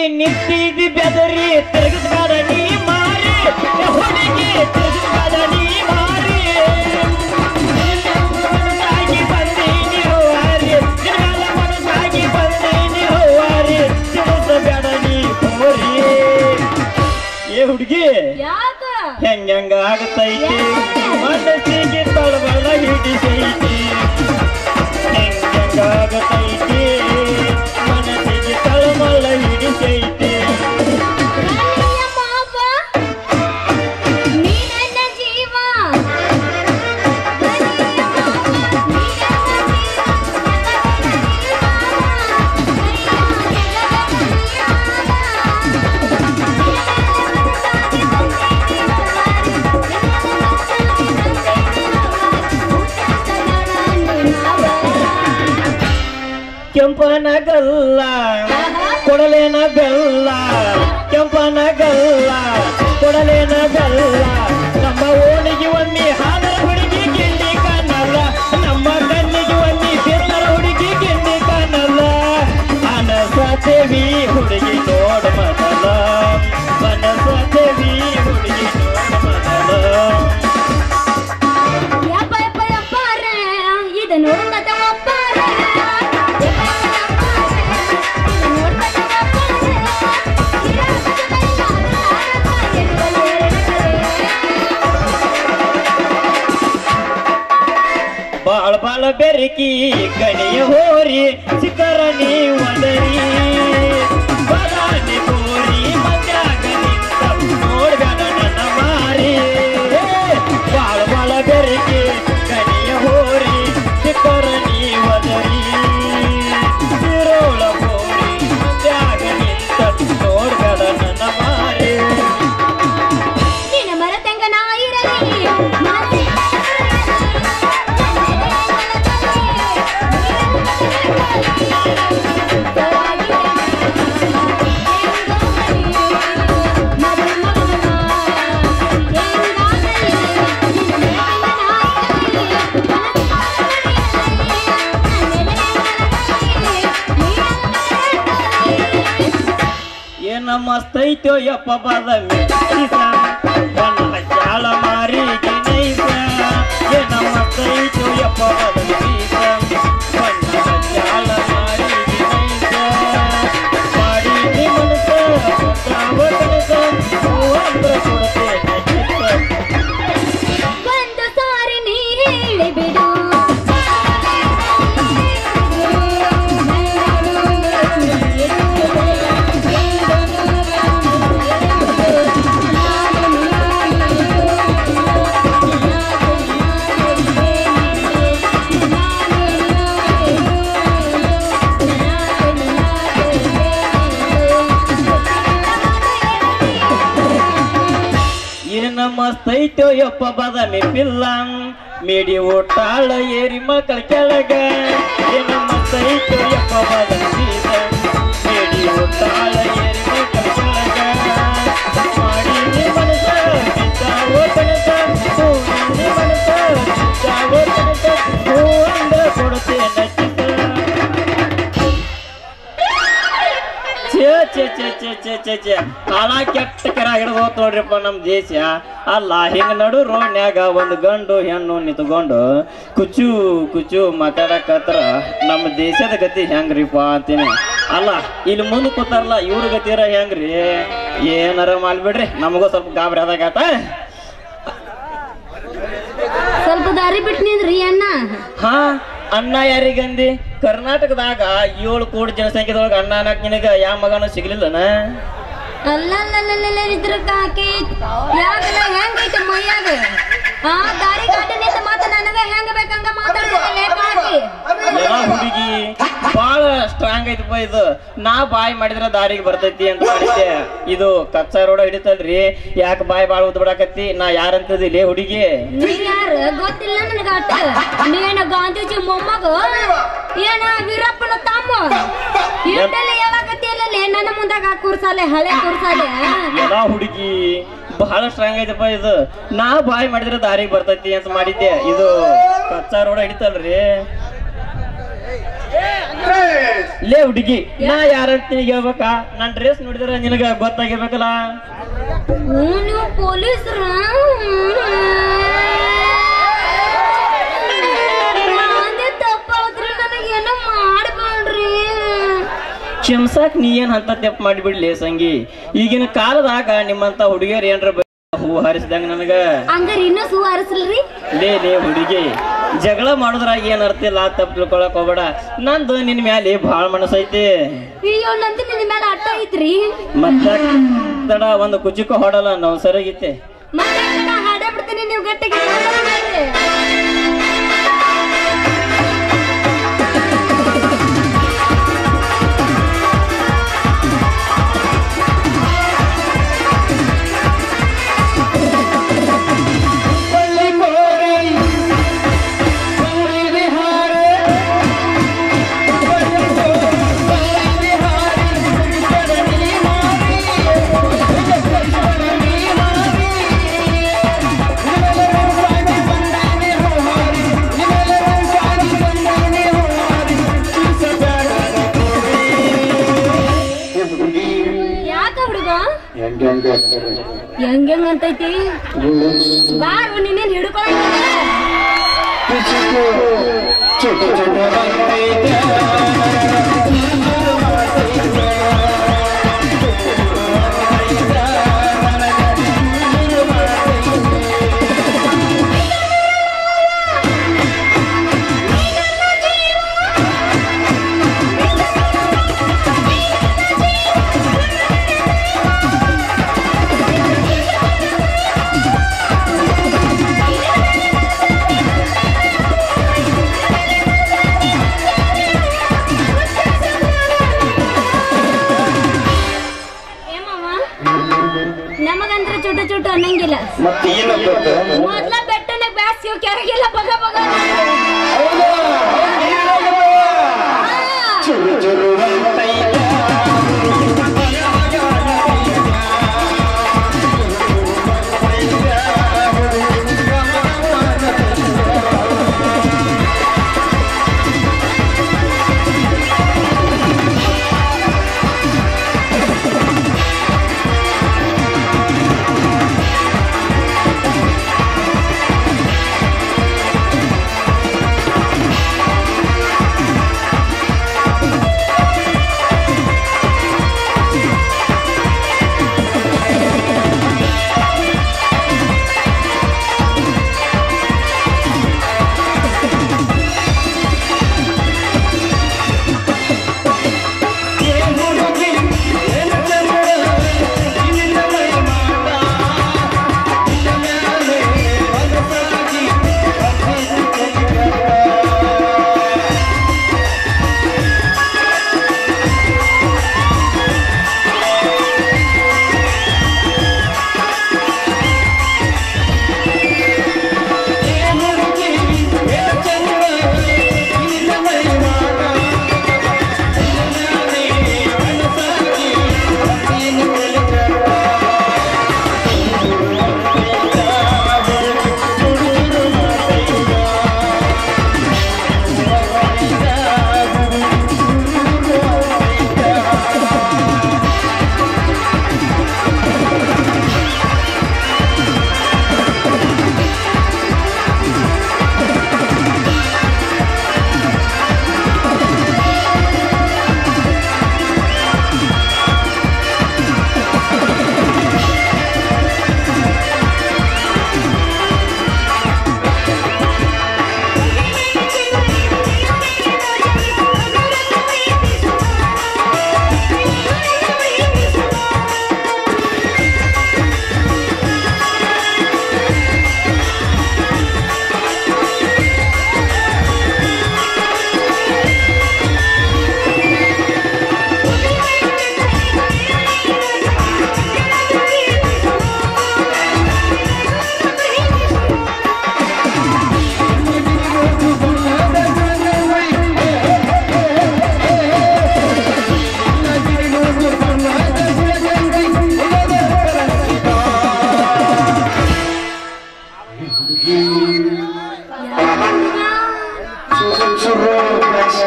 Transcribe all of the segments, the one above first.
ನಿಂತಿದ್ದಿ ಬೆದರಿ ತಿರುಗಿಸ್ಬೇಡ ನೀ ಮಾರಿ ಏ ಹುಡುಗಿ ತಿರುಗಿಸ್ಬೇಡ ನೀ ಮಾರಿ ಮನಸ್ಸಾಗಿ ಬಂದೀನಿ ಹೌವಾರಿ ನಿನ್ನ ಮನಸ್ಸಾಗಿ ಬಂದೀನಿ ಹೌವಾರಿ ತಿರುಗಿಸ್ಬೇಡ ನೀ ಹೋರಿ ಏ ಹುಡುಗಿ ಯಾಕ ಹೆಂಗ ಹೆಂಗ ಆಗತೈತಿ ಮನಸ್ಸಿಗೆ ತಳಬಳ ಹಿಡಿಸೈತಿ ಹೆಂಗ ಹೆಂಗ ಆಗತೈತಿ ಮನಸ್ಸಿಗೆ ತಳಬಳ ಹಿಡಿಸೈತಿ ರಾಣಿಯ ಮಾವ, ನೀ ನನ್ನ ಜೀವ. ರಾಣಿಯ ಮಾವ, ನೀ ನನ್ನ ಜೀವ. ಕೆಂಪನ ಗಲ್ಲ ಕೊಡಲೇನ ಬೆಲ್ಲ ಕೆಂಪನ ಗಲ್ಲ ಕೊಡಲೇನ ಬೆಲ್ಲ ನಮ್ಮ ಓಣಿಗೆ ಒಮ್ಮೆ ಹಾದರ ಹುಡುಗಿ ಗಿಂಡಿ ಕಾಣಲ್ಲ ನಮ್ಮ ಕಣ್ಣಿಗೆ ಒಮ್ಮೆ ಬಿದ್ದರ ಹುಡುಗಿ ಗಿಂಡಿ ಕಾಣಲ್ಲ ಅನಸತೇವಿ ಹುಡುಗಿ ನೋಡ ಮೊದಲ ಮನಸತೇವಿ ಹುಡುಗಿ ನೋಡ ಮೊದಲ ಯಪ್ಪ ಯಪ್ಪ ಯಪ್ಪ ರೇ, ಇದು ನೋಡ್ತದ ಒಪ್ಪ ರೇ. ಯಪ್ಪ ಯಪ್ಪ ಯಪ್ಪ ರೇ, ಇದು ನೋಡ್ತದ ಒಪ್ಪ ರೇ. ಇರಾಕದ ಬೈಲಾರ ಆರಕ ಎಡಗಲೆ ಬಾಳ ಬಾಳ ಬೆರಕಿ ಗಣಿಯ ಹೋರಿ ಸಿಕ್ಕರ ನೀ ಒದರಿ ಬದಾನಿ ಗೋರಿ ಮದ್ಯಾಗ ನಿಂತ ನೋಡ್ಬೇಡ ನನ್ನ ಮಾರಿ ಬಾಳ ಬಾಳ ಬೆರಕಿ ಗಣಿಯ ಹೋರಿ ಸಿಕ್ಕರ ನೀ ಒದರಿ ಸಿರೋಳ ಗೋರಿ ಮದ್ಯಾಗ ನಿಂತ ನೋಡ್ಬೇಡ ನನ್ನ ಮಾರಿ ನಿನ್ನ ಮರತಂಗ ನಾ ಇರಲಿ ಮನಸ್ಸಿನ ಏನ ಮಸ್ತ್ ಐತೋ ಯಪ್ಪ ಬಾದಾಮಿ ಕಿಸ ಬಣ್ಣ ಹಚ್ಚಾಳ ಮಾರಿ ಗಿನೈಸ ಏನ ಮಸ್ತ್ ಐತೋ ಯಪ್ಪ ಬಾದಾಮಿ ಕಿಸ ಬಣ್ಣ ಹಚ್ಚಾಳ ಮಾರಿ ಗಿನೈಸ ಮಾಡಿ ನಿ ಮನಸ ಕೊಟ್ಟಾವ ಕನಸ ಹೂ ಅಂದ್ರ ಕೊಡ್ತೇನೆ ಕಿಸ ಒಂದು ಸಾರಿ ನೀ ಹೇಳಿಬಿಡು ಏನ ಮಸ್ತ್ ಐತೋ ಯಪ್ಪ ಬಾದಾಮಿ ಪಿಲ್ಲ ಮೇಡಿ ಓಟಾಳ ಏರಿ ಮಕ್ಕಳ ಕೆಳಗ ಏನ ಮಸ್ತ್ ಐತೋ ಯಪ್ಪ ಬಾದಾಮಿ ಪಿಲ್ಲ ಮೇಡಿ ಓಟಾಳ ಏರಿ ಮಕ್ಕಳ ಕೆಳಗ ಮಾಡಿ ನಿ ಮನಸ ಬಿದ್ದಾವೋ ಕನಸ ಹೂ ನಿ ಮನಸ ಬಿದ್ದಾವೋ ಕನಸ ಹೂ ಅಂದ ಕೊಡ್ತೇನೆ ಛೇ ಛೇ ಛೇ ಛೇ ಛೇ ಛೇ ಛೇ ಹಾಳ ಕೆಟ್ಟ ಕೆರ ಹಿಡಿದು ಹೋತ್ ನೋಡ್ರಿಪ್ಪ ನಮ್ ದೇಶ ಅಲ್ಲ ಹಿಂಗ ನಡು ರೋಡ್ನ್ಯಾಗ ಒಂದು ಗಂಡು ಹೆಣ್ಣು ನಿಂತ್ಕೊಂಡು ಕುಚು ಕುಚು ಮಾತಾಡಕತ್ರ ನಮ್ಮ ದೇಶದ ಗತಿ ಹೆಂಗ್ರಿಪ್ಪ ಅಂತೀನಿ ಅಲ್ಲ ಇಲ್ಲಿ ಮುಂದೆ ಕೂತಾರಲ್ಲ ಇವ್ರ ಗತಿರ ಹೆಂಗ್ರಿ ಏನಾರ ಮಾಡ್ಬಿಡ್ರಿ ನಮಗೂ ಸ್ವಲ್ಪ ಗಾಬರಿ ಆದಾಗಾಟ ಸ್ವಲ್ಪ ದಾರಿ ಬಿಟ್ಟು ನಿಂದ್ರಿ ಅಣ್ಣ ಹಾ ಅಣ್ಣ ಯಾರಿಗಂದಿ ಕರ್ನಾಟಕದಾಗ ಏಳು ಕೋಟಿ ಜನಸಂಖ್ಯೆದೊಳಗ ಅಣ್ಣ ಅನ್ನಕ್ ನಿನಗ ಯಾವ ಮಗನೂ ಸಿಗ್ಲಿಲ್ಲನ ಅಲ್ಲಲ್ಲಲ್ಲಲ್ಲ ಇದ್ರ ಕಾಕಿ ಯಾಕಲ್ಲ ಹೆಂಗೈತೆ ಮೈಯಾಗ ಆ ದಾರಿ ಕಾಟ ನಿಂತ ಮಾತ ನನಗ ಹೆಂಗ ಬೇಕಂಗ ಮಾತಾಡ್ತಿಲ್ಲ ಕಾಕಿ ಎಲ್ಲ ಹುಡುಗಿ ಬಾಳ ಸ್ಟ್ರಾಂಗ್ ಐತಪ್ಪ ಇದು ನಾ ಬಾಯ್ ಮಾಡಿದ್ರ ದಾರಿಗೆ ಬರ್ತೈತಿ ಅಂತ ಮಾಡಿದ್ದೆ ಇದು ಕಚ್ಚಾ ರೋಡ ಹಿಡಿತಲ್ರಿ ಯಾಕೆ ಬಾಯ್ ಬಾಳ ಉದ್ ಬಿಡಾಕತ್ತಿ ನಾ ಯಾರಂತದಿಲ್ಲ ಹುಡುಗಿ ನೀ ಯಾರು ಗೊತ್ತಿಲ್ಲ ನನಗ ಅಟ್ಟ ನೀನ ಗಾಂಧೀಜಿ ಮೊಮ್ಮಗ ಏನ ವೀರಪ್ಪನ ತಮ್ಮ ಇಟ್ಟಲ್ಲಿ ಹೇಳಕತ್ತಿಲ್ಲ ನನ್ನ ಮುಂದಾಗ ಕೂರ್ಸಾಲೆ ಹಳೆ ಕೂರ್ಸಾಲೆ ಎಲ್ಲ ಹುಡುಗಿ ಬಹಳ ಸ್ಟ್ರಾಂಗ್ ಐತಪ್ಪ ಇದು ನಾ ಬಾಯ್ ಮಾಡಿದ್ರ ದಾರಿಗೆ ಬರ್ತೈತಿ ಅಂತ ಮಾಡಿದ್ದೆ ಇದು ಕಚ್ಚಾ ರೋಡ ಹಿಡಿತಲ್ರಿ ಲೇ ಹುಡುಗಿ ನಾ ಯಾರಂತ ನಿನಗೆ ಹೇಳ್ಬೇಕಾ ನಾನ್ ಡ್ರೆಸ್ ನೋಡಿದ್ರೆ ನಿನಗ ಗೊತ್ತಾಗಿರ್ಬೇಕಲ್ಲ ಹ್ಞೂ ನೀವು ಪೊಲೀಸ್ರ ನಾನೇ ತಪ್ಪಾದ್ರೆ ನನಗೇನೋ ಮಾಡ್ಬೇಡ್ರಿ ಕ್ಷಮ್ಸಾಕ್ ನೀ ಏನ್ ಅಂತ ತೆಪ್ಪ ಮಾಡಿಬಿಡ್ಲಿ ಸಂಗಿ ಈಗಿನ ಕಾಲದಾಗ ನಿಮ್ಮಂತ ಹುಡುಗಿಯರ್ ಏನ್ರ ಬ- ಹೂ ಹಾರಿಸಿದಂಗ ನನಗ ಹಂಗಾರ ಇನ್ನೂ ಸೂ ಹಾರಿಸಲ್ರಿ ಲೇ ಲೇ ಹುಡುಗಿ ಜಗಳ ಮಾಡೋದ್ರಾಗ ಏನ್ ಅರ್ಥ ಇಲ್ಲ ತಪ್ಪು ತಿಳ್ಕೊಳಕ್ ಹೋಗ್ಬೇಡ ನಂದು ನಿನ್ ಮ್ಯಾಲೆ ಭಾಳ ಮನಸ್ಸೈತಿ ಅಯ್ಯೋ ನಂದು ನಿನ್ನ ಮೇಲೆ ಅಟ್ಟ ಐತ್ರಿ ಮತ್ತ ತಡ ಒಂದು ಕುಚಿಕ ಹೊಡಲ್ಲ ನಾವು ಸರಿಯಾಗಿತ್ತೆ ಮತ್ತೆ ನಾ ಹಾಡೇ ಬಿಡ್ತೀನಿ ನೀವು ಗಟ್ಟಿಗೆ ಹಾಡಬೇಡ್ರಿ. ಯಾಕ ಹುಡುಗ ಹೆಂಗ್ ಹೆಂಗ್ ಅಂತೈತಿ ಬಾರು ನಿನ್ನೇನ್ ಹಿಡ್ಕೊಳಂಗಿಲ್ಲ ಏ ಮಾವ ನಮಗಂದ್ರೆ ಚುಟ್ಟು ಚುಟ್ಟು ಅನ್ನಂಗಿಲ್ಲ ಮೊದ್ಲ ಬೆಟ್ಟನ ಬ್ಯಾಸ್ಗೆ ಕೆರಗಿಲ್ಲ ಬಗ ಬಗ ¡Vamos!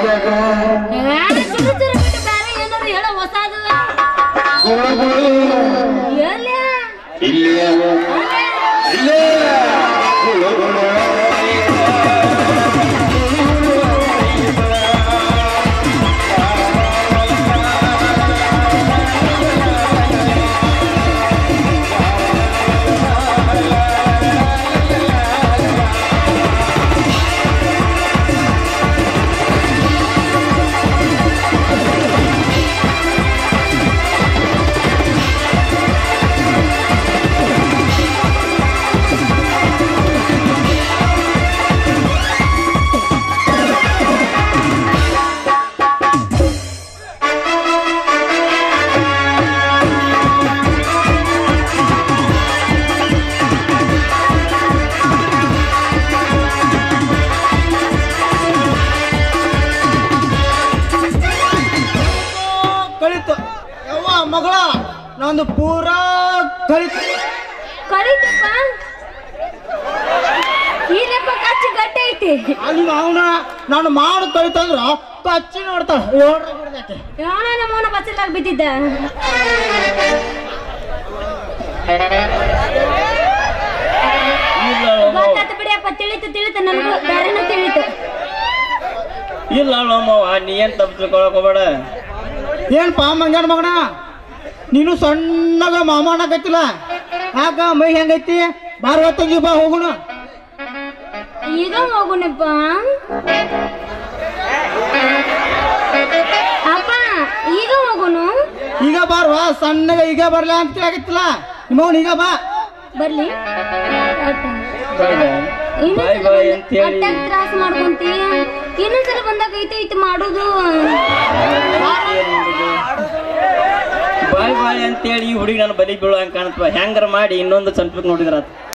ಚುರು ಚುರು ಬಿಟ್ಟು ಬೇರೆ ಏನಾದ್ರು ಹೇಳೋ ಹೊಸದು ಎಲ್ಲಿ ಕಳಿತು ಯವ್ವ ಮಗಳ ನಂದು ಪೂರಾ ಕಳಿತು ಕಳಿತಪ್ಪ ಇಲ್ಲಪ್ಪ ಕಚ್ಚಿ ಗಟ್ಟಿ ಐತಿ ಅಲ್ಲಿ ಅವನ ನಾನು ಮಾಡು ಕಳಿತಂದ್ರ ಕಚ್ಚಿ ನೋಡ್ತಾಳ ಏಳ್ರ ಬಿಡ್ದಕ್ಕೆ ಯಾವನ ನಮ್ಮವನ ಬಚ್ಚಲಾಗ ಬಿದ್ದಿದ್ದ ಇಲ್ಲ ಅಳೋ ಗೊತ್ತಾತು ಬಿಡಿಯಪ್ಪ ತಿಳಿತು ತಿಳಿತು ನನಗೂ ಬೇರೆನೂ ತಿಳಿತು ಇಲ್ಲ ಅಳೋ ಮಾವ ನೀ ಏನ್ ತಪ್ಪು ತಿಳ್ಕೊಳಕ್ ಹೋಗ್ಬೇಡ ಏನ್ಪಾ ಮಂಗ್ಯಾನ ಮಗನ ನೀನು ಸಣ್ಣಗ ಮಾಮ ಅನ್ನಕತ್ತಿಲ್ಲ ಯಾಕ ಮೈ ಹೆಂಗೈತಿ ಬಾರ್ ಹೊತ್ತಂಗಿ ಬಾ ಹೋಗುಣ ಈಗ ಹೋಗುಣಪ್ಪ ಅಪ್ಪ ಈಗ ಹೋಗುನು ಈಗ ಬಾರ್ವಾ ಸಣ್ಣಗ ಈಗ ಬರ್ಲಾ ಅಂತ ಕೇಳಾಕತ್ತಿಲ್ಲ ನಿಮ್ಮವನ್ ಈಗ ಬಾ ಬರ್ಲಿ ಬಾಯ್ ಬಾಯ್ ಬಾಯ್ ಬಾಯ್ ಅಂತ ಹೇಳಿ ಅಟ್ಟಾಗ ತ್ರಾಸ ಮಾಡ್ಕೊಂತಿ ಇನ್ನೊಂದ್ಸಲ ಬಂದಾಗ ಐತೆ ಐತೆ ಮಾಡೋದು ಬಾಯ್ ಬಾಯ್ ಅಂತೇಳಿ ಈ ಹುಡುಗಿ ನನ್ನ ಬಲಿ ಬೀಳುವಂಗೆ ಕಾಣತ್ವ ಹೆಂಗಾರ ಮಾಡಿ ಇನ್ನೊಂದು ಸಂಪಕ್ ನೋಡಿದ್ರ